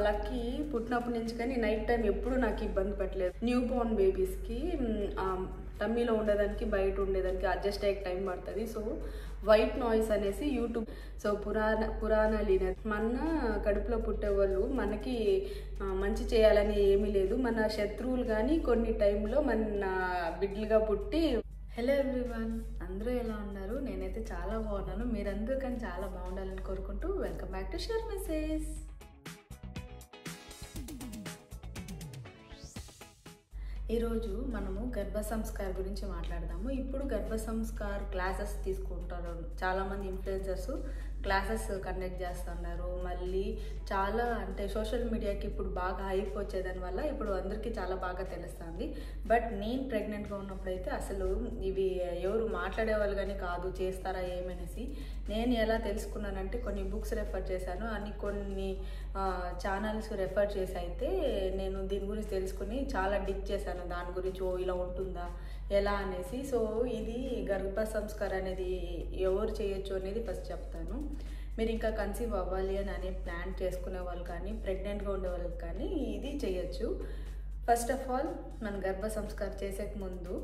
lucky పుట్టినప్పటి నుంచి కానీ నైట్ టైం ఎప్పుడు నాకు ఇబ్బంది పెట్టలేదు న్యూ బోర్న్ బేబీస్కి టమ్మీలో ఉండేదానికి బయట ఉండేదానికి అడ్జస్ట్ అయ్యే టైం పడుతుంది సో వైట్ నాయిస్ అనేసి యూట్యూబ్ సో పురాణ పురాణాలు మన కడుపులో పుట్టే వాళ్ళు మనకి ఆ, మంచి చేయాలని ఏమీ లేదు మన శత్రువులు కానీ కొన్ని టైంలో మన బిడ్డలుగా పుట్టి హలో ఎవ్రీవన్ అందరూ ఎలా ఉన్నారు నేనైతే చాలా బాగున్నాను మీరందరూ కానీ చాలా బాగుండాలని కోరుకుంటూ welcome back to share message ఈరోజు మనము గర్భ సంస్కార్ గురించి మాట్లాడదాము ఇప్పుడు గర్భ సంస్కార్ క్లాసెస్ తీసుకుంటారు చాలామంది ఇన్ఫ్లుయెన్సర్స్ క్లాసెస్ కండక్ట్ చేస్తున్నారు మళ్ళీ చాలా అంటే సోషల్ మీడియాకి ఇప్పుడు బాగా హైప్ వచ్చేదాని వల్ల ఇప్పుడు అందరికీ చాలా బాగా తెలుస్తుంది బట్ నేను ప్రెగ్నెంట్గా ఉన్నప్పుడు అయితే అసలు ఇవి ఎవరు మాట్లాడే వాళ్ళు కానీ కాదు చేస్తారా ఏమనేసి నేను ఎలా తెలుసుకున్నానంటే కొన్ని బుక్స్ రెఫర్ చేశాను అని కొన్ని ఛానల్స్ రెఫర్ చేసి అయితే నేను దీని గురించి తెలుసుకుని చాలా డిక్ చేశాను దాని గురించి ఓ ఇలా ఉంటుందా ఎలా అనేసి సో ఇది గర్భ సంస్కారం అనేది ఎవరు చేయొచ్చు అనేది ఫస్ట్ చెప్తాను మీరు ఇంకా కన్సీవ్ అవ్వాలి అని అనే ప్లాన్ చేసుకునే వాళ్ళు కానీ ప్రెగ్నెంట్గా ఉండే వాళ్ళకి కానీ ఇది చేయొచ్చు ఫస్ట్ ఆఫ్ ఆల్ మన గర్భ సంస్కారం చేసే ముందు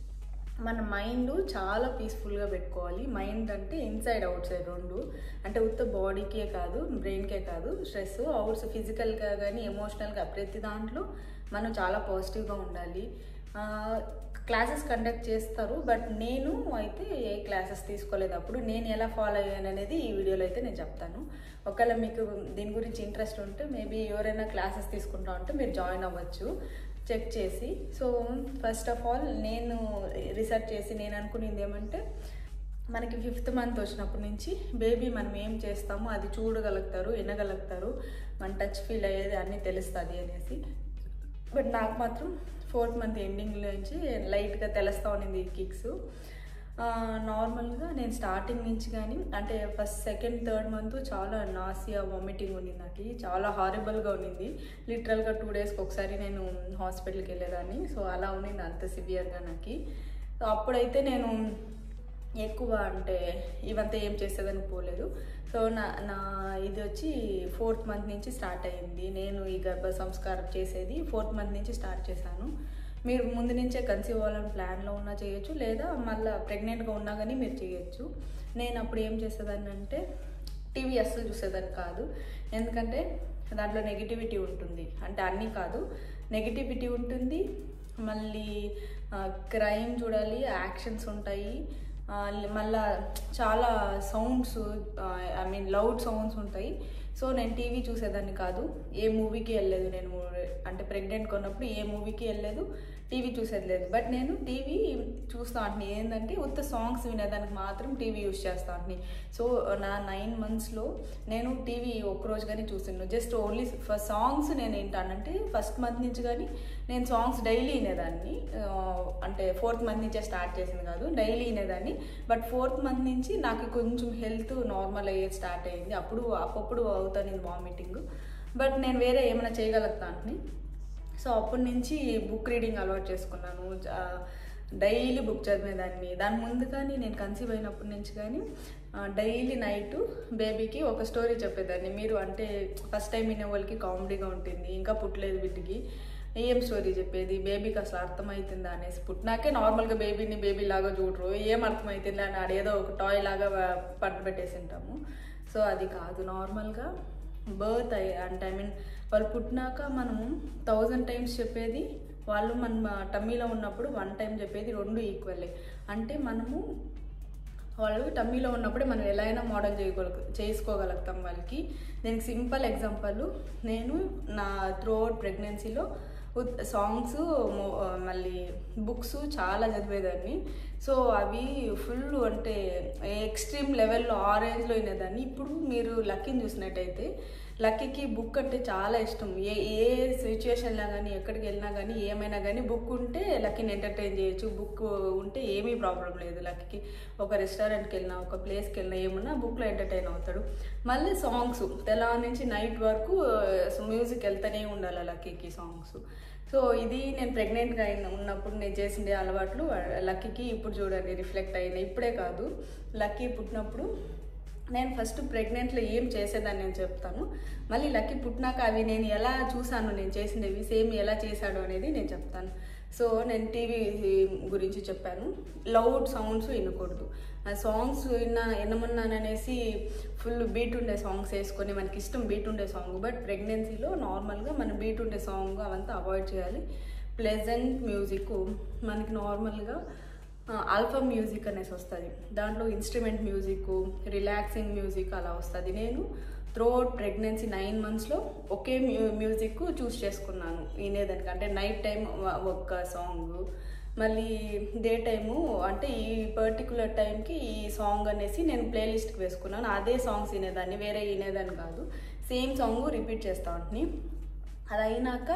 మన మైండ్ చాలా పీస్ఫుల్గా పెట్టుకోవాలి మైండ్ అంటే ఇన్సైడ్ అవుట్ సైడ్ రెండు అంటే ఉత్త బాడీకే కాదు బ్రెయిన్కే కాదు స్ట్రెస్ అవుట్స్ ఫిజికల్గా కానీ ఎమోషనల్గా ప్రతి దాంట్లో మనం చాలా పాజిటివ్గా ఉండాలి క్లాసెస్ కండక్ట్ చేస్తారు బట్ నేను అయితే ఏ క్లాసెస్ తీసుకోలేదు అప్పుడు నేను ఎలా ఫాలో అయ్యాను అనేది ఈ వీడియోలో అయితే నేను చెప్తాను ఒకవేళ మీకు దీని గురించి ఇంట్రెస్ట్ ఉంటే మేబీ ఎవరైనా క్లాసెస్ తీసుకుంటా ఉంటే మీరు జాయిన్ అవ్వచ్చు చెక్ చేసి సో ఫస్ట్ ఆఫ్ ఆల్ నేను రీసెర్చ్ చేసి నేను అనుకునేది ఏమంటే మనకి ఫిఫ్త్ మంత్ వచ్చినప్పటి నుంచి బేబీ మనం ఏం చేస్తామో అది చూడగలుగుతారు వినగలుగుతారు మన టచ్ ఫీల్ అయ్యేది అన్నీ తెలుస్తుంది అనేసి బట్ నాకు మాత్రం ఫోర్త్ మంత్ ఎండింగ్ నుంచి లైట్గా తెలుస్తూ ఉండింది ఈ కిక్స్ నార్మల్గా నేను స్టార్టింగ్ నుంచి కానీ అంటే ఫస్ట్ సెకండ్ థర్డ్ మంత్ చాలా నాసియా వామిటింగ్ ఉండింది నాకు చాలా హారిబుల్గా ఉండింది లిటరల్గా టూ డేస్కి ఒకసారి నేను హాస్పిటల్కి వెళ్ళేదాన్ని సో అలా ఉండింది అంత సివియర్గా నాకు సో అప్పుడైతే నేను ఎక్కువ అంటే ఇవంతా ఏం చేసేదని పోలేదు సో నా నా ఇది వచ్చి ఫోర్త్ మంత్ నుంచి స్టార్ట్ అయ్యింది నేను ఈ గర్భ సంస్కారం చేసేది ఫోర్త్ మంత్ నుంచి స్టార్ట్ చేశాను మీరు ముందు నుంచే కన్సీవ్ అవ్వాలని ప్లాన్లో ఉన్నా చేయొచ్చు లేదా మళ్ళీ ప్రెగ్నెంట్గా ఉన్నా కానీ మీరు చేయొచ్చు నేను అప్పుడు ఏం చేసేదాన్ని అంటే టీవీ అస్సలు చూసేదాన్ని కాదు ఎందుకంటే దాంట్లో నెగిటివిటీ ఉంటుంది అంటే అన్నీ కాదు నెగిటివిటీ ఉంటుంది మళ్ళీ క్రైమ్ చూడాలి యాక్షన్స్ ఉంటాయి ఆ, మళ్ళా చాలా sounds I mean loud sounds ఉంటాయి సో నేను టీవీ చూసేదాన్ని కాదు ఏ మూవీకి వెళ్ళలేదు నేను అంటే ప్రెగ్నెంట్ కొన్నప్పుడు ఏ మూవీకి వెళ్ళలేదు టీవీ చూసేది లేదు బట్ నేను టీవీ చూస్తా అంటున్నాను ఏంటంటే ఉత్త సాంగ్స్ వినేదానికి మాత్రం టీవీ యూస్ చేస్తా అంటున్నాను సో నా నైన్ మంత్స్లో నేను టీవీ ఒక్కరోజు కానీ చూసాను జస్ట్ ఓన్లీ ఫస్ట్ సాంగ్స్ నేను ఏంటంటే ఫస్ట్ మంత్ నుంచి కానీ నేను సాంగ్స్ డైలీ వినేదాన్ని ఆ, అంటే ఫోర్త్ మంత్ నుంచే స్టార్ట్ చేసింది కాదు డైలీ వినేదాన్ని బట్ ఫోర్త్ మంత్ నుంచి నాకు కొంచెం హెల్త్ నార్మల్ అయ్యేది స్టార్ట్ అయ్యింది అప్పుడు అప్పుడు అవుతాను వామిటింగ్ బట్ నేను వేరే ఏమైనా చేయగలుగుతాను సో అప్పటి నుంచి బుక్ రీడింగ్ అలవాటు చేసుకున్నాను డైలీ బుక్ చదివేదాన్ని దాని ముందు కానీ నేను కన్సీవ్ అయినప్పటి నుంచి కానీ డైలీ నైట్ బేబీకి ఒక స్టోరీ చెప్పేదాన్ని మీరు అంటే ఫస్ట్ టైం వినే వాళ్ళకి కామెడీగా ఉంటుంది ఇంకా పుట్టలేదు బిడ్డకి ఏం స్టోరీ చెప్పేది బేబీకి అసలు అర్థమవుతుందా అనేసి పుట్టినాకే నార్మల్గా బేబీని బేబీ లాగా చూడరు ఏం అర్థమవుతుంది అని ఆడేదో ఒక టాయ్ లాగా పట్టు పెట్టేసి ఉంటాము సో అది కాదు నార్మల్గా బర్త్ అయ్యి అంటే ఐ మీన్ వాళ్ళు పుట్టినాక మనము థౌజండ్ టైమ్స్ చెప్పేది వాళ్ళు మన టమ్మీలో ఉన్నప్పుడు వన్ టైం చెప్పేది రెండు ఈక్వల్లే అంటే మనము వాళ్ళు టమ్మీలో ఉన్నప్పుడే మనం ఎలా అయినా మోడల్ చేయగల చేసుకోగలుగుతాం వాళ్ళకి దీనికి సింపుల్ ఎగ్జాంపుల్ నేను నా త్రూ అవుట్ ప్రెగ్నెన్సీలో సాంగ్స్ మళ్ళీ బుక్స్ చాలా చదివేదాన్ని సో అవి ఫుల్ అంటే ఎక్స్ట్రీమ్ లెవెల్లో ఆ రేంజ్లో వినేదాన్ని ఇప్పుడు మీరు లక్కీని చూసినట్టయితే లక్కీకి బుక్ అంటే చాలా ఇష్టం ఏ ఏ సిచ్యువేషన్లో కానీ ఎక్కడికి వెళ్ళినా కానీ ఏమైనా కానీ బుక్ ఉంటే లక్కీని ఎంటర్టైన్ చేయొచ్చు బుక్ ఉంటే ఏమీ ప్రాబ్లం లేదు లక్కీకి ఒక రెస్టారెంట్కి వెళ్ళినా ఒక ప్లేస్కి వెళ్ళినా ఏమన్నా బుక్లో ఎంటర్టైన్ అవుతాడు మళ్ళీ సాంగ్స్ తెలంగాణ నుంచి నైట్ వరకు మ్యూజిక్ వెళ్తూనే ఉండాలి లక్కీకి సాంగ్స్ సో ఇది నేను ప్రెగ్నెంట్గా అయిన ఉన్నప్పుడు నేను చేసిండే అలవాట్లు లక్కీకి ఇప్పుడు చూడండి రిఫ్లెక్ట్ అయినాయి ఇప్పుడే కాదు లక్కీ పుట్టినప్పుడు నేను ఫస్ట్ ప్రెగ్నెంట్లో ఏం చేసేదాన్ని నేను చెప్తాను మళ్ళీ లక్కీ పుట్టినాక అవి నేను ఎలా చూసాను నేను చేసినవి సేమ్ ఎలా చేశాడు అనేది నేను చెప్తాను సో నేను టీవీ గురించి చెప్పాను లౌడ్ సౌండ్స్ వినకూడదు ఆ సాంగ్స్ విన్నా వినమన్నాననేసి ఫుల్ బీట్ ఉండే సాంగ్స్ వేసుకొని మనకి ఇష్టం బీట్ ఉండే సాంగ్ బట్ ప్రెగ్నెన్సీలో నార్మల్గా మనం బీట్ ఉండే సాంగ్ అవంతా అవాయిడ్ చేయాలి ప్లెజెంట్ మ్యూజిక్ మనకి నార్మల్గా ఆల్ఫా మ్యూజిక్ అనేసి వస్తుంది దాంట్లో ఇన్స్ట్రుమెంట్ మ్యూజిక్ రిలాక్సింగ్ మ్యూజిక్ అలా వస్తుంది నేను త్రోఅవుట్ ప్రెగ్నెన్సీ నైన్ మంత్స్లో ఒకే మ్యూ మ్యూజిక్ చూస్ చేసుకున్నాను వినేదానికి అంటే నైట్ టైం ఒక్క సాంగ్ మళ్ళీ డే టైము అంటే ఈ పర్టికులర్ టైంకి ఈ సాంగ్ అనేసి నేను ప్లేలిస్ట్కి వేసుకున్నాను అదే సాంగ్స్ వినేదాన్ని వేరే వినేదాన్ని కాదు సేమ్ సాంగ్ రిపీట్ చేస్తా ఉంటుంది అది అయినాక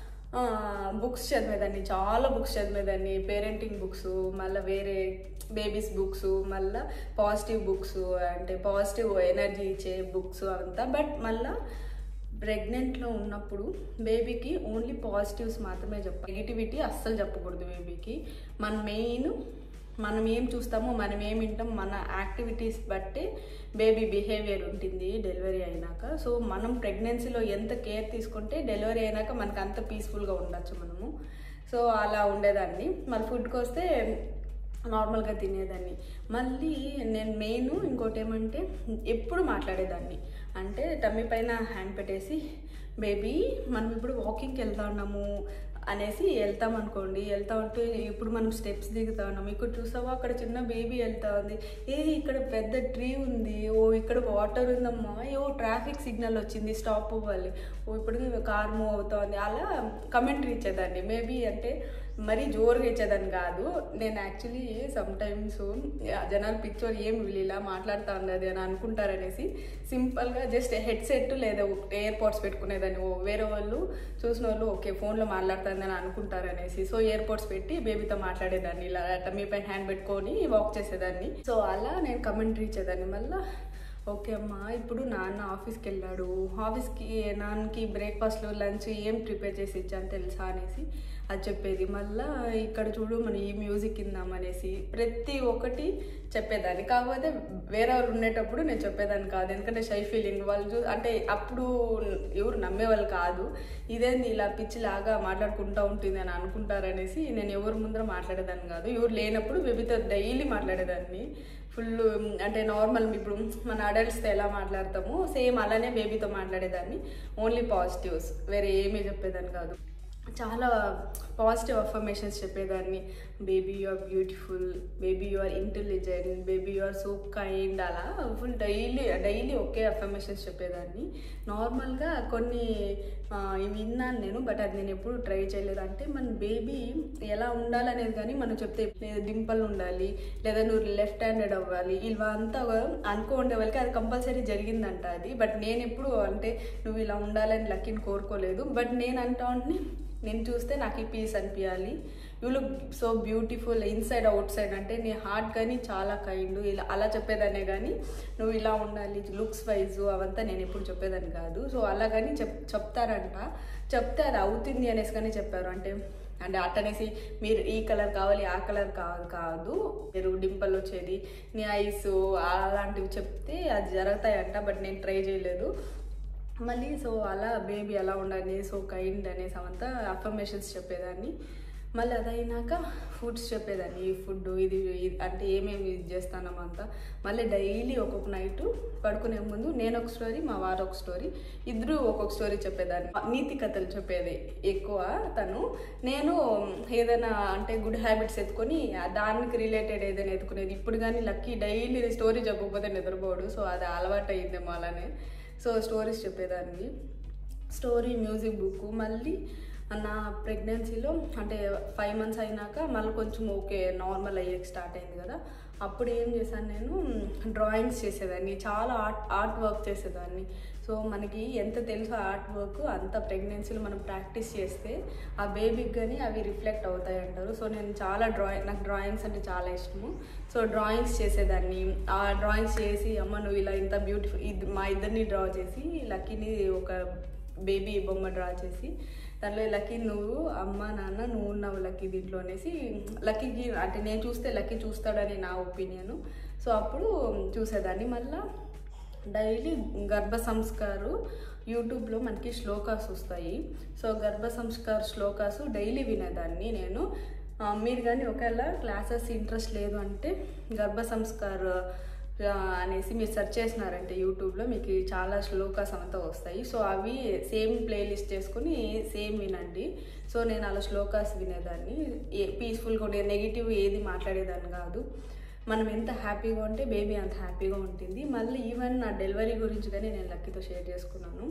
బుక్స్ చదివేదాన్ని చాలా బుక్స్ చదివేదాన్ని పేరెంటింగ్ బుక్స్ మళ్ళీ వేరే బేబీస్ బుక్స్ మళ్ళీ పాజిటివ్ బుక్స్ అంటే పాజిటివ్ ఎనర్జీ ఇచ్చే బుక్స్ అవంతా బట్ మళ్ళీ ప్రెగ్నెంట్లో ఉన్నప్పుడు బేబీకి ఓన్లీ పాజిటివ్స్ మాత్రమే చెప్పాలి నెగిటివిటీ అస్సలు చెప్పకూడదు బేబీకి మన మెయిన్ మనం ఏం చూస్తామో మనం ఏం వింటాం మన యాక్టివిటీస్ బట్టే బేబీ బిహేవియర్ ఉంటుంది డెలివరీ అయినాక సో మనం ప్రెగ్నెన్సీలో ఎంత కేర్ తీసుకుంటే డెలివరీ అయినాక మనకు అంత పీస్ఫుల్గా ఉండొచ్చు మనము సో అలా ఉండేదాన్ని మళ్ళీ ఫుడ్కి వస్తే నార్మల్గా తినేదాన్ని మళ్ళీ నేను మెయిన్ ఇంకోటి ఏమంటే ఎప్పుడు మాట్లాడేదాన్ని అంటే టమ్మీ పైన హ్యాండ్ పెట్టేసి బేబీ మనం ఇప్పుడు వాకింగ్కి వెళ్తా ఉన్నాము అనేసి వెళ్తాం అనుకోండి వెళ్తా ఉంటే ఇప్పుడు మనం స్టెప్స్ దిగుతా ఉన్నాం ఇక్కడ చూసావా అక్కడ చిన్న బేబీ వెళ్తా ఉంది ఏ ఇక్కడ పెద్ద ట్రీ ఉంది ఓ ఇక్కడ వాటర్ ఉందమ్మా ఓ ట్రాఫిక్ సిగ్నల్ వచ్చింది స్టాప్ అవ్వాలి ఓ ఇప్పుడు కార్ మూవ్ అవుతుంది అలా కమెంటరీ ఇచ్చేదాన్ని మేబీ అంటే మరీ జోరుగా ఇచ్చేదాన్ని కాదు నేను యాక్చువల్లీ సమ్ టైమ్స్ జనాలు పిక్చర్ ఏం వీళ్ళు ఇలా మాట్లాడుతూ ఉన్నది అని అనుకుంటారనేసి సింపుల్గా జస్ట్ హెడ్సెట్ లేదా ఎయిర్ పోడ్స్ పెట్టుకునేదాన్ని ఓ వేరే వాళ్ళు చూసిన వాళ్ళు ఓకే ఫోన్లో మాట్లాడుతుంది అని అనుకుంటారనేసి సో ఎయిర్ పోడ్స్ పెట్టి బేబీతో మాట్లాడేదాన్ని ఇలా మీ పైన హ్యాండ్ పెట్టుకొని వాక్ చేసేదాన్ని సో అలా నేను కమెంటరీ ఇచ్చేదాన్ని మళ్ళీ ఓకే అమ్మా ఇప్పుడు నాన్న ఆఫీస్కి వెళ్ళాడు ఆఫీస్కి నాన్నకి బ్రేక్ఫాస్ట్లో లంచ్ ఏం ప్రిపేర్ చేసి ఇచ్చాను తెలుసా అనేసి అది చెప్పేది మళ్ళీ ఇక్కడ చూడు మనం ఈ మ్యూజిక్ ఇందాం అనేసి ప్రతి ఒక్కటి చెప్పేదాన్ని కాకపోతే వేరే వాళ్ళు ఉండేటప్పుడు నేను చెప్పేదాన్ని కాదు ఎందుకంటే షై ఫీలింగ్ వాళ్ళు చూ అంటే అప్పుడు ఎవరు నమ్మేవాళ్ళు కాదు ఇదేంది ఇలా పిచ్చిలాగా మాట్లాడుకుంటూ ఉంటుంది అని అనుకుంటారనేసి నేను ఎవరి ముందర మాట్లాడేదాన్ని కాదు ఎవరు లేనప్పుడు బేబీతో డైలీ మాట్లాడేదాన్ని ఫుల్ అంటే నార్మల్ ఇప్పుడు మన అడల్ట్స్తో ఎలా మాట్లాడతామో సేమ్ అలానే బేబీతో మాట్లాడేదాన్ని ఓన్లీ పాజిటివ్స్ వేరే ఏమీ చెప్పేదాన్ని కాదు చాలా పాజిటివ్ అఫర్మేషన్స్ చెప్పేదాన్ని baby you are beautiful baby you are intelligent baby you are so kind అలా ఫుల్ డైలీ డైలీ ఒకే అఫర్మేషన్స్ చెప్పేదాన్ని నార్మల్గా కొన్ని ఆ, ఇవి విన్నాను నేను బట్ అది నేను ఎప్పుడు ట్రై చేయలేదు అంటే మన బేబీ ఎలా ఉండాలనేది కానీ మనం చెప్తే లేదా డింపల్ ఉండాలి లేదా నువ్వు లెఫ్ట్ హ్యాండెడ్ అవ్వాలి ఇలా అంతా అనుకో ఉండే వాళ్ళకి అది కంపల్సరీ జరిగిందంట అది బట్ నేను ఎప్పుడు అంటే నువ్వు ఇలా ఉండాలని లక్కీని కోరుకోలేదు బట్ నేను అంటా ఉంటే నేను చూస్తే నాకు ఈ పీస్ అనిపించాలి you look so beautiful inside outside అంటే నీ హార్ట్ కానీ చాలా కైండ్ ఇలా అలా చెప్పేదానే కానీ నువ్వు ఇలా ఉండాలి లుక్స్ వైజ్ అవంతా నేను ఎప్పుడు చెప్పేదాన్ని కాదు సో అలా కానీ చెప్ చెప్తారంట చెప్తే అది అవుతుంది అనేసి కానీ చెప్పారు అంటే అంటే అట్టనేసి మీరు ఈ కలర్ కావాలి ఆ కలర్ కావాలి కాదు మీరు డింపల్ వచ్చేది నీ ఐస్ అలాంటివి చెప్తే అది జరుగుతాయంట బట్ నేను ట్రై చేయలేదు మళ్ళీ సో అలా బేబీ ఎలా ఉండాలి సో కైండ్ అనేసి అవంతా అఫర్మేషన్స్ చెప్పేదాన్ని మళ్ళీ అదైనాక ఫుడ్స్ చెప్పేదాన్ని ఈ ఫుడ్ ఇది ఇది అంటే ఏమేమి ఇది చేస్తానమంతా మళ్ళీ డైలీ ఒక్కొక్క నైట్ పడుకునే ముందు నేను ఒక స్టోరీ మా వారు ఒక స్టోరీ ఇద్దరు ఒక్కొక్క స్టోరీ చెప్పేదాన్ని నీతి కథలు చెప్పేది ఎక్కువ తను నేను ఏదైనా అంటే గుడ్ హ్యాబిట్స్ ఎత్తుకొని ఆ దానికి రిలేటెడ్ ఏదైనా ఎత్తుకునేది ఇప్పుడు కానీ లక్కీ డైలీ స్టోరీ చెప్పకపోతే నిద్రపోడు సో అది అలవాటు అయ్యిందేమో అలానే సో స్టోరీస్ చెప్పేదాన్ని స్టోరీ మ్యూజిక్ బుక్ మళ్ళీ నా ప్రెగ్నెన్సీలో అంటే ఫైవ్ మంత్స్ అయినాక మళ్ళీ కొంచెం ఓకే నార్మల్ అయ్యేకి స్టార్ట్ అయింది కదా అప్పుడు ఏం చేశాను నేను డ్రాయింగ్స్ చేసేదాన్ని చాలా ఆర్ట్ ఆర్ట్ వర్క్ చేసేదాన్ని సో మనకి ఎంత తెలుసో ఆర్ట్ వర్క్ అంత ప్రెగ్నెన్సీలో మనం ప్రాక్టీస్ చేస్తే ఆ బేబీకి కానీ అవి రిఫ్లెక్ట్ అవుతాయి అంటారు సో నేను చాలా డ్రాయింగ్ నాకు డ్రాయింగ్స్ అంటే చాలా ఇష్టము సో డ్రాయింగ్స్ చేసేదాన్ని ఆ డ్రాయింగ్స్ చేసి అమ్మ నువ్వు ఇలా ఇంత బ్యూటిఫుల్ ఇది మా ఇద్దరిని డ్రా చేసి లక్కీని ఒక బేబీ బొమ్మ డ్రా చేసి దాంట్లో లక్కీ నువ్వు అమ్మ నాన్న నువ్వు ఉన్నావు లక్కీ దీంట్లో అనేసి లక్కీకి అంటే నేను చూస్తే లక్కీ చూస్తాడని నా ఒపీనియన్ సో అప్పుడు చూసేదాన్ని మళ్ళీ డైలీ గర్భ సంస్కారు యూట్యూబ్లో మనకి శ్లోకాస్ వస్తాయి సో గర్భ సంస్కార్ శ్లోకాస్ డైలీ వినేదాన్ని నేను ఆ, మీరు కానీ ఒకవేళ క్లాసెస్ ఇంట్రెస్ట్ లేదు అంటే గర్భ సంస్కార్ ఆ, అనేసి మీరు సెర్చ్ చేసినారంటే యూట్యూబ్లో మీకు చాలా శ్లోకాస్ అంతా వస్తాయి సో అవి సేమ్ ప్లేలిస్ట్ చేసుకుని సేమ్ వినండి సో నేను అలా శ్లోకాస్ వినేదాన్ని ఏ పీస్ఫుల్గా ఉండే నెగిటివ్ ఏది మాట్లాడేదాన్ని కాదు మనం ఎంత హ్యాపీగా ఉంటే బేబీ అంత హ్యాపీగా ఉంటుంది మళ్ళీ ఈవెన్ నా డెలివరీ గురించి కానీ నేను లక్కీతో షేర్ చేసుకున్నాను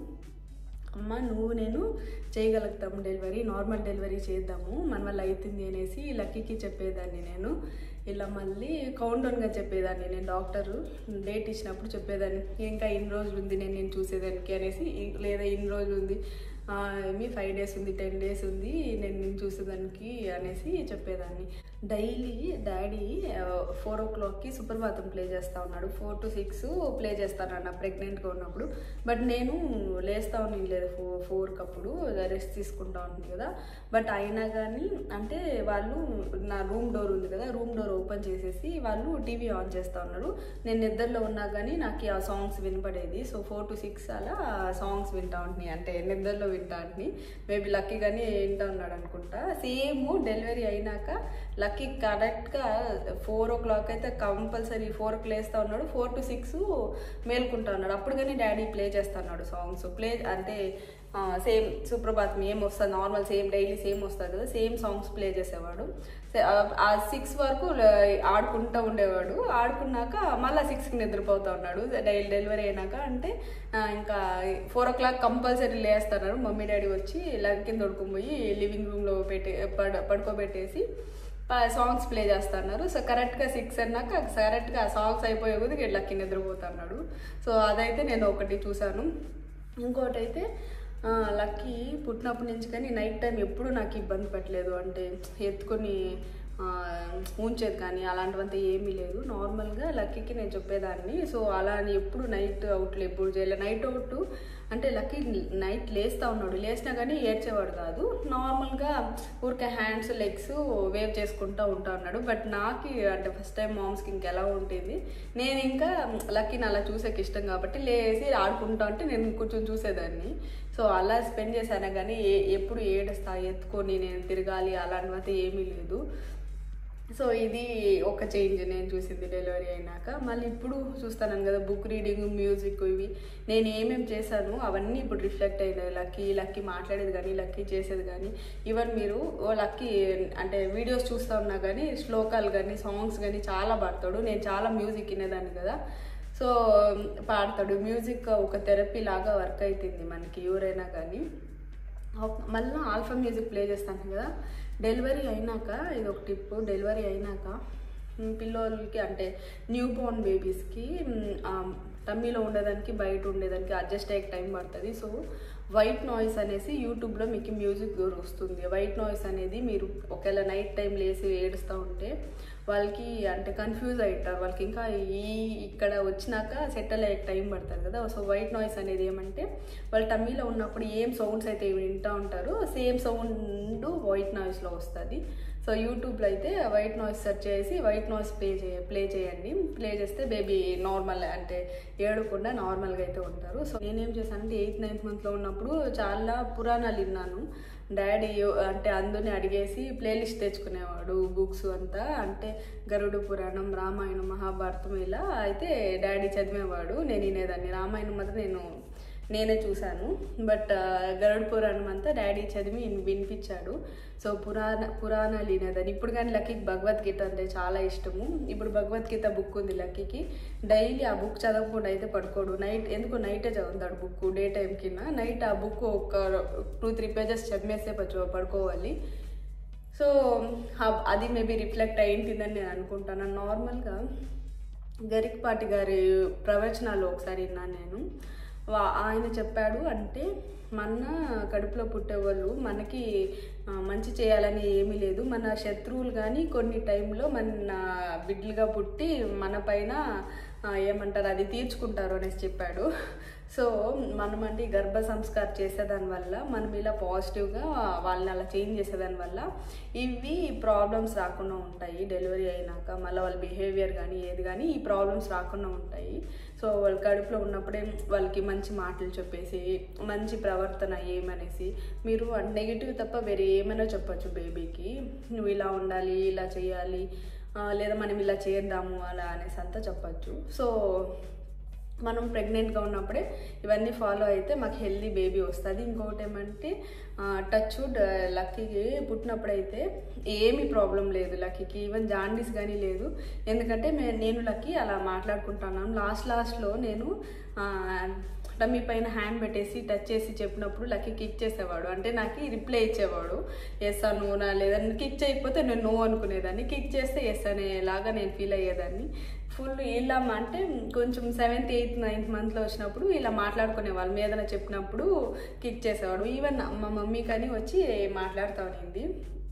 అమ్మ నువ్వు నేను చేయగలుగుతాము డెలివరీ నార్మల్ డెలివరీ చేద్దాము మన వల్ల అవుతుంది అనేసి లక్కీకి చెప్పేదాన్ని నేను ఇలా మళ్ళీ కౌంట్ డౌన్గా చెప్పేదాన్ని నేను డాక్టరు డేట్ ఇచ్చినప్పుడు చెప్పేదాన్ని ఇంకా ఇన్ని రోజులు ఉంది నేను నేను చూసేదానికి అనేసి ఇ- లేదా ఇన్ని రోజులు ఉంది ఆ, ఏమి ఫైవ్ డేస్ ఉంది టెన్ డేస్ ఉంది నేను నేను చూసేదానికి అనేసి చెప్పేదాన్ని డైలీ డాడీ ఫోర్ ఓ క్లాక్కి సుప్రభాతం ప్లే చేస్తూ ఉన్నాడు ఫోర్ టు సిక్స్ ప్లే చేస్తాను అన్న ప్రెగ్నెంట్గా ఉన్నప్పుడు బట్ నేను లేస్తా ఉన్నాను లేదు ఫోర్ ఫోర్కి అప్పుడు రెస్ట్ తీసుకుంటా ఉంటుంది కదా బట్ అయినా కానీ అంటే వాళ్ళు నా రూమ్ డోర్ ఉంది కదా రూమ్ డోర్ ఓపెన్ చేసేసి వాళ్ళు టీవీ ఆన్ చేస్తూ ఉన్నారు నేను నిద్రలో ఉన్నా కానీ నాకు ఆ సాంగ్స్ వినపడేది సో ఫోర్ టు సిక్స్ అలా సాంగ్స్ వింటా ఉంటున్నాయి అంటే నిద్రలో వింటా ఉంటున్నాయి మేబీ లక్కీ కానీ వింటా ఉన్నాడు అనుకుంటా సేమ్ డెలివరీ అయినాక లక్కీ కరెక్ట్గా ఫోర్ ఓ క్లాక్ అయితే కంపల్సరీ ఫోర్కి లేస్తూ ఉన్నాడు ఫోర్ టు సిక్స్ మేల్కుంటా ఉన్నాడు అప్పుడు కానీ డాడీ ప్లే చేస్తా ఉన్నాడు సాంగ్స్ ప్లే అంటే సేమ్ సుప్రభాతం ఏం వస్తుంది నార్మల్ సేమ్ డైలీ సేమ్ వస్తుంది కదా సేమ్ సాంగ్స్ ప్లే చేసేవాడు సే- ఆ- ఆ సిక్స్ వరకు ల- ఆడుకుంటూ ఉండేవాడు ఆడుకున్నాక మళ్ళీ సిక్స్కి నిద్రపోతూ ఉన్నాడు డైలీ డెలివరీ అయినాక అంటే ఆ, ఇంకా ఫోర్ ఓ క్లాక్ కంపల్సరీ లేస్తున్నారు మమ్మీ డాడీ వచ్చి లగ్ కింద పడుకుని లివింగ్ రూమ్లో పెట్టి పడ పడుకోబెట్టేసి సాంగ్స్ ప్లే చేస్తున్నారు సో కరెక్ట్గా సిక్స్ అన్నాక కరెక్ట్గా ఆ సాంగ్స్ అయిపోయే కొద్దిగా లక్కి నిద్రపోతున్నాడు సో అదైతే నేను ఒకటి చూశాను ఇంకోటి అయితే ఆ, లక్కీ పుట్టినప్పటి నుంచి కానీ నైట్ టైం ఎప్పుడు నాకు ఇబ్బంది పెట్టలేదు అంటే ఎత్తుకొని ఆ, ఉంచేది కానీ అలాంటివంతా ఏమీ లేదు నార్మల్గా లక్కీకి నేను చెప్పేదాన్ని సో అలా అని ఎప్పుడు నైట్ అవుట్లు ఎప్పుడు చేయలేదు నైట్ అవుట్ అంటే లక్కీ నైట్ లేస్తూ ఉన్నాడు లేచినా కానీ ఏడ్చేవాడు కాదు నార్మల్గా ఊరికే హ్యాండ్స్ లెగ్స్ వేవ్ చేసుకుంటూ ఉంటా ఉన్నాడు బట్ నాకు అంటే ఫస్ట్ టైం మామ్స్కి ఇంకెలా ఉంటుంది నేను ఇంకా లక్కీని అలా చూసేకి ఇష్టం కాబట్టి లేసి ఆడుకుంటా అంటే నేను కొంచెం చూసేదాన్ని సో అలా స్పెండ్ చేశాను కానీ ఏ ఎప్పుడు ఏడుస్తా ఎత్తుకొని నేను తిరగాలి అలాంటివైతే ఏమీ లేదు సో ఇది ఒక చేంజ్ నేను చూసింది డెలివరీ అయినాక మళ్ళీ ఇప్పుడు చూస్తాను కదా బుక్ రీడింగ్ మ్యూజిక్ ఇవి నేను ఏమేమి చేశాను అవన్నీ ఇప్పుడు రిఫ్లెక్ట్ అయినాయి లక్కీ లక్కీ మాట్లాడేది కానీ లక్కీ చేసేది కానీ ఈవెన్ మీరు ఓ లక్కీ అంటే వీడియోస్ చూస్తూ ఉన్నా కానీ శ్లోకాలు కానీ సాంగ్స్ కానీ చాలా పాడతాడు నేను చాలా మ్యూజిక్ వినేదాన్ని కదా సో పాడతాడు మ్యూజిక్ ఒక థెరపీ లాగా వర్క్ అవుతుంది మనకి ఎవరైనా కానీ మళ్ళీ ఆల్ఫా మ్యూజిక్ ప్లే చేస్తాను కదా డెలివరీ అయినాక ఇది ఒక టిప్ డెలివరీ అయినాక మ్, పిల్లోలకి అంటే న్యూ బోర్న్ బేబీస్కి టమ్మీలో ఉండేదానికి బయట ఉండేదానికి అడ్జస్ట్ అయ్యే టైం పడుతుంది సో వైట్ నాయిస్ అనేసి యూట్యూబ్లో మీకు మ్యూజిక్ వస్తుంది వైట్ నాయిస్ అనేది మీరు ఒకవేళ నైట్ టైం లేసి ఏడుస్తూ ఉంటే వాళ్ళకి అంటే కన్ఫ్యూజ్ అవుతారు వాళ్ళకి ఇంకా ఈ ఇక్కడ వచ్చినాక సెటిల్ అయ్యే టైం పడుతుంది కదా సో వైట్ నాయిస్ అనేది ఏమంటే వాళ్ళ టమ్మీలో ఉన్నప్పుడు ఏం సౌండ్స్ అయితే వింటూ ఉంటారో సేమ్ సౌండ్ వైట్ నాయిస్లో వస్తుంది సో యూట్యూబ్లో అయితే వైట్ నాయిస్ సెర్చ్ చేసి వైట్ నాయిస్ ప్లే చేయ ప్లే చేయండి ప్లే చేస్తే బేబీ నార్మల్ అంటే ఏడకుండా నార్మల్గా అయితే ఉంటారు సో నేనేం చేశానంటే ఎయిత్ నైన్త్ మంత్లో ఉన్నప్పుడు చాలా పురాణాలు విన్నాను డాడీ అంటే అందరిని అడిగేసి ప్లేలిస్ట్ తెచ్చుకునేవాడు బుక్స్ అంతా అంటే గరుడు పురాణం రామాయణం మహాభారతం ఇలా అయితే డాడీ చదివేవాడు నేను వినేదాన్ని రామాయణం మాత్రం నేను నేనే చూశాను బట్ గరుడు పురాణం అంతా డాడీ చదివి విన్- వినిపించాడు సో పురాణ పురాణాలు వినేదాన్ని ఇప్పుడు కానీ లక్కీకి భగవద్గీత అంటే చాలా ఇష్టము ఇప్పుడు భగవద్గీత బుక్ ఉంది లక్కీకి డైలీ ఆ బుక్ చదవకుండా అయితే పడుకోడు నైట్ ఎందుకు నైటే చదువుతాడు బుక్ డే టైం కింద నైట్ ఆ బుక్ ఒక టూ త్రీ పేజెస్ చదివేస్తే పచ్చు పడుకోవాలి సో ఆ- అది మేబీ రిఫ్లెక్ట్ అయింటుందని నేను అనుకుంటాను నార్మల్గా గరికపాటి గారి ప్రవచనాలు ఒకసారి విన్నాను నేను వా- ఆయన చెప్పాడు అంటే మన కడుపులో పుట్టేవాళ్ళు మనకి ఆ, మంచి చేయాలని ఏమీ లేదు మన శత్రువులు కానీ కొన్ని టైంలో మన బిడ్డలుగా పుట్టి మన పైన ఆ, ఏమంటారు అది తీర్చుకుంటారు అనేసి చెప్పాడు సో మనం అంటే ఈ గర్భ సంస్కార్ చేసేదాని వల్ల మనం ఇలా పాజిటివ్గా వాళ్ళని అలా చేంజ్ చేసేదాని వల్ల ఇవి ప్రాబ్లమ్స్ రాకుండా ఉంటాయి డెలివరీ అయినాక మళ్ళీ వాళ్ళ బిహేవియర్ కానీ ఏది కానీ ఈ ప్రాబ్లమ్స్ రాకుండా ఉంటాయి సో వాళ్ళ కడుపులో ఉన్నప్పుడే వాళ్ళకి మంచి మాటలు చెప్పేసి మంచి ప్రవర్తన ఏమనేసి మీరు నెగిటివ్ తప్ప వేరే ఏమైనా చెప్పొచ్చు బేబీకి నువ్వు ఇలా ఉండాలి ఇలా చేయాలి ఆ, లేదా మనం ఇలా చేద్దాము అలా అనేసి అంతా చెప్పచ్చు సో మనం ప్రెగ్నెంట్గా ఉన్నప్పుడే ఇవన్నీ ఫాలో అయితే మాకు హెల్దీ బేబీ వస్తుంది ఇంకొకటి ఏమంటే టచ్ వుడ్ లక్కీకి పుట్టినప్పుడైతే ఏమీ ప్రాబ్లం లేదు లక్కీకి ఈవెన్ జాండీస్ కానీ లేదు ఎందుకంటే మే- నేను లక్కీ అలా మాట్లాడుకుంటున్నాను లాస్ట్ లాస్ట్లో నేను డమ్మీ పైన హ్యాండ్ పెట్టేసి టచ్ చేసి చెప్పినప్పుడు లక్కీ కిక్ చేసేవాడు అంటే నాకు రిప్లై ఇచ్చేవాడు ఎస్ అను నా లేదని కిక్ చేయకపోతే నేను నో అనుకునేదాన్ని కిక్ చేస్తే ఎస్ అనేలాగా నేను ఫీల్ అయ్యేదాన్ని ఫుల్ ఇలా అంటే కొంచెం సెవెంత్ ఎయిత్ నైన్త్ మంత్లో వచ్చినప్పుడు ఇలా మాట్లాడుకునే వాళ్ళు ఏదైనా చెప్పినప్పుడు కిక్ చేసేవాడు ఈవెన్ మా మమ్మీ కానీ వచ్చి మాట్లాడుతూ ఉన్నింది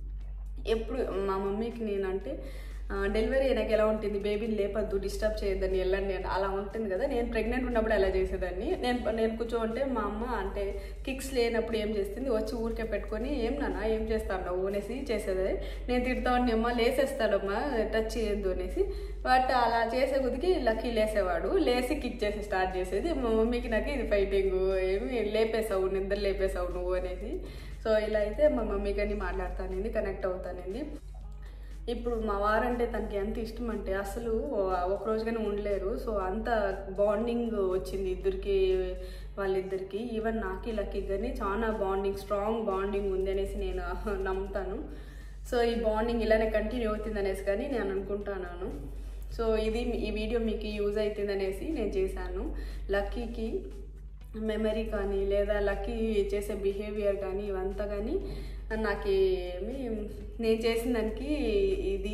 ఎప్పుడు మా మమ్మీకి నేనంటే ఆ, డెలివరీ అయినాక ఎలా ఉంటుంది బేబీని లేపద్దు డిస్టర్బ్ చేయొద్దని వెళ్ళండి అని అలా ఉంటుంది కదా నేను ప్రెగ్నెంట్ ఉన్నప్పుడు అలా చేసేదాన్ని నేను నేను కూర్చోంటే మా అమ్మ అంటే కిక్స్ లేనప్పుడు ఏం చేస్తుంది వచ్చి ఊరికే పెట్టుకొని ఏం నాన్న ఏం చేస్తాను అనేసి చేసేది నేను తిడతా ఉన్నా అమ్మ లేసేస్తాడమ్మా టచ్ చేయొద్దు అనేసి బట్ అలా చేసే కొద్దికి లక్కీ లేసేవాడు లేసి కిక్ చేసి స్టార్ట్ చేసేది మా మమ్మీకి నాకు ఇది ఫైటింగ్ ఏమి లేపేసావు నిద్ర లేపేసావు నువ్వు అనేసి సో ఇలా అయితే మా మమ్మీ కానీ మాట్లాడతానండి కనెక్ట్ అవుతానండి ఇప్పుడు మా వారంటే తనకి ఎంత ఇష్టం అంటే అసలు ఒక రోజుగానే ఉండలేరు సో అంత బాండింగ్ వచ్చింది ఇద్దరికి వాళ్ళిద్దరికి ఈవెన్ నాకు లక్కీ కానీ చాలా బాండింగ్ స్ట్రాంగ్ బాండింగ్ ఉంది అనేసి నేను నమ్ముతాను సో ఈ బాండింగ్ ఇలానే కంటిన్యూ అవుతుంది అనేసి కానీ నేను అనుకుంటున్నాను సో ఇది ఈ వీడియో మీకు యూజ్ అవుతుంది అనేసి నేను చేశాను లక్కీకి మెమరీ కానీ లేదా లక్కీ చేసే బిహేవియర్ కానీ ఇవంతా కానీ నాకు ఏమి నేను చేసిన దానికి ఇది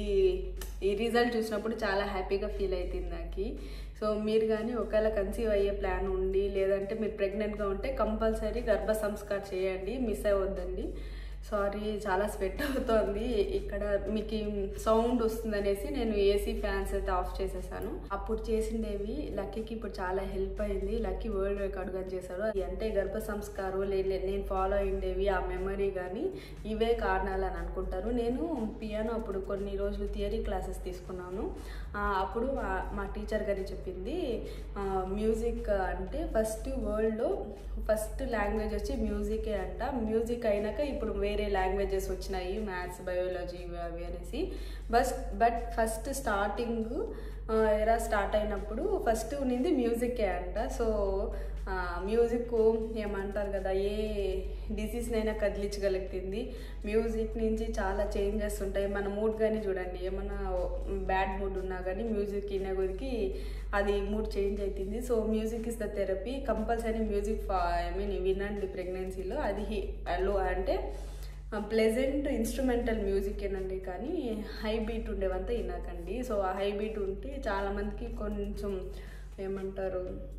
ఈ రిజల్ట్ చూసినప్పుడు చాలా హ్యాపీగా ఫీల్ అవుతుంది నాకు సో మీరు కానీ ఒకవేళ కన్సీవ్ అయ్యే ప్లాన్ ఉండి లేదంటే మీరు ప్రెగ్నెంట్గా ఉంటే కంపల్సరీ గర్భ సంస్కార్ చేయండి మిస్ అవ్వద్దండి సారీ చాలా స్వెట్ అవుతోంది ఇక్కడ మీకు సౌండ్ వస్తుంది అనేసి నేను ఏసీ ఫ్యాన్స్ అయితే ఆఫ్ చేసేసాను అప్పుడు చేసిండేవి లక్కీకి ఇప్పుడు చాలా హెల్ప్ అయింది లక్కీ వరల్డ్ రికార్డ్ కానీ చేశాడు అది అంటే గర్భ సంస్కారం లే- నేను ఫాలో అయిండేవి ఆ మెమరీ కానీ ఇవే కారణాలు అని అనుకుంటారు నేను పియానో అప్పుడు కొన్ని రోజులు థియరీ క్లాసెస్ తీసుకున్నాను ఆ, అప్పుడు ఆ- మా టీచర్ గారి చెప్పింది మ్యూజిక్ అంటే ఫస్ట్ వరల్డ్లో ఫస్ట్ లాంగ్వేజ్ వచ్చి మ్యూజికే అంట మ్యూజిక్ అయినాక ఇప్పుడు వేరే లాంగ్వేజెస్ వచ్చినాయి మ్యాథ్స్ బయాలజీ ఇవి అవి అనేసి బస్ but first starting era start అయినప్పుడు ఫస్ట్ ఉన్నింది మ్యూజికే అంట సో మ్యూజిక్ ఏమంటారు కదా ఏ డిసీజ్నైనా కదిలించగలుగుతుంది మ్యూజిక్ నుంచి చాలా చేంజెస్ ఉంటాయి మన మూడ్ కానీ చూడండి ఏమన్నా బ్యాడ్ మూడ్ ఉన్నా కానీ మ్యూజిక్ వినే కొద్దికి అది మూడ్ చేంజ్ అవుతుంది so music is the therapy compulsory music I mean వినండి ప్రెగ్నెన్సీలో అది హి- లో అంటే ప్లెజెంట్ ఇన్స్ట్రుమెంటల్ మ్యూజిక్ ఏనండి కానీ హై బీట్ ఉండేవంతా వినకండి సో ఆ హై బీట్ ఉంటే చాలామందికి కొంచెం ఏమంటారు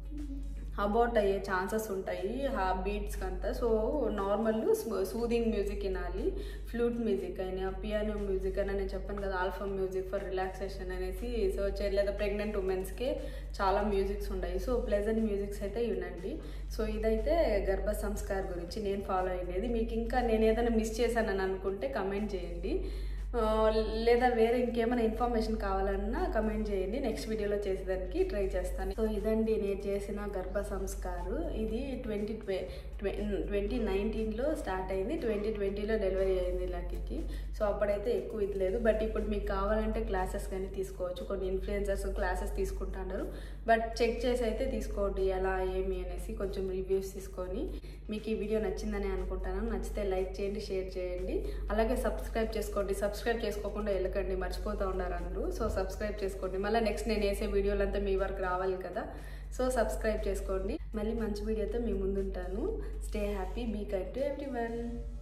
అబౌట్ అయ్యే ఛాన్సెస్ ఉంటాయి ఆ బీట్స్కి అంతా సో నార్మల్ సూదింగ్ మ్యూజిక్ వినాలి ఫ్లూట్ మ్యూజిక్ అయినా పియానో మ్యూజిక్ అయినా నేను చెప్పాను కదా ఆల్ఫా మ్యూజిక్ ఫర్ రిలాక్సేషన్ అనేసి సో చే- లేదా ప్రెగ్నెంట్ ఉమెన్స్కే చాలా మ్యూజిక్స్ ఉన్నాయి సో ప్లెజెంట్ మ్యూజిక్స్ అయితే వినండి సో ఇదైతే గర్భ సంస్కార్ గురించి నేను ఫాలో అయ్యేది మీకు ఇంకా నేను ఏదైనా మిస్ చేశానని అనుకుంటే కమెంట్ చేయండి ఆ, లేదా వేరే ఇంకేమైనా ఇన్ఫర్మేషన్ కావాలన్నా కమెంట్ చేయండి నెక్స్ట్ వీడియోలో చేసేదానికి ట్రై చేస్తాను సో ఇదండి నేను చేసిన గర్భ సంస్కారు ఇది ట్వంటీ ట్వంటీ నైన్టీన్లో స్టార్ట్ అయింది ట్వంటీ ట్వంటీలో డెలివరీ అయింది లక్కీకి సో అప్పుడైతే ఎక్కువ ఇది లేదు బట్ ఇప్పుడు మీకు కావాలంటే క్లాసెస్ కానీ తీసుకోవచ్చు కొన్ని ఇన్ఫ్లుయెన్సర్స్ క్లాసెస్ తీసుకుంటున్నారు బట్ చెక్ చేసి అయితే తీసుకోండి ఎలా ఏమి అనేసి కొంచెం రివ్యూస్ తీసుకొని మీకు ఈ వీడియో నచ్చిందని అనుకుంటాను నచ్చితే లైక్ చేయండి షేర్ చేయండి అలాగే సబ్స్క్రైబ్ చేసుకోండి సబ్స్క్రైబ్ చేసుకోకుండా వెళ్ళకండి మర్చిపోతూ ఉన్నారు అందరూ సో సబ్స్క్రైబ్ చేసుకోండి మళ్ళీ నెక్స్ట్ నేను వేసే వీడియోలంతా మీ వరకు రావాలి కదా సో సబ్స్క్రైబ్ చేసుకోండి మళ్ళీ మంచి వీడియోతో మీ ముందుంటాను stay happy be kind to every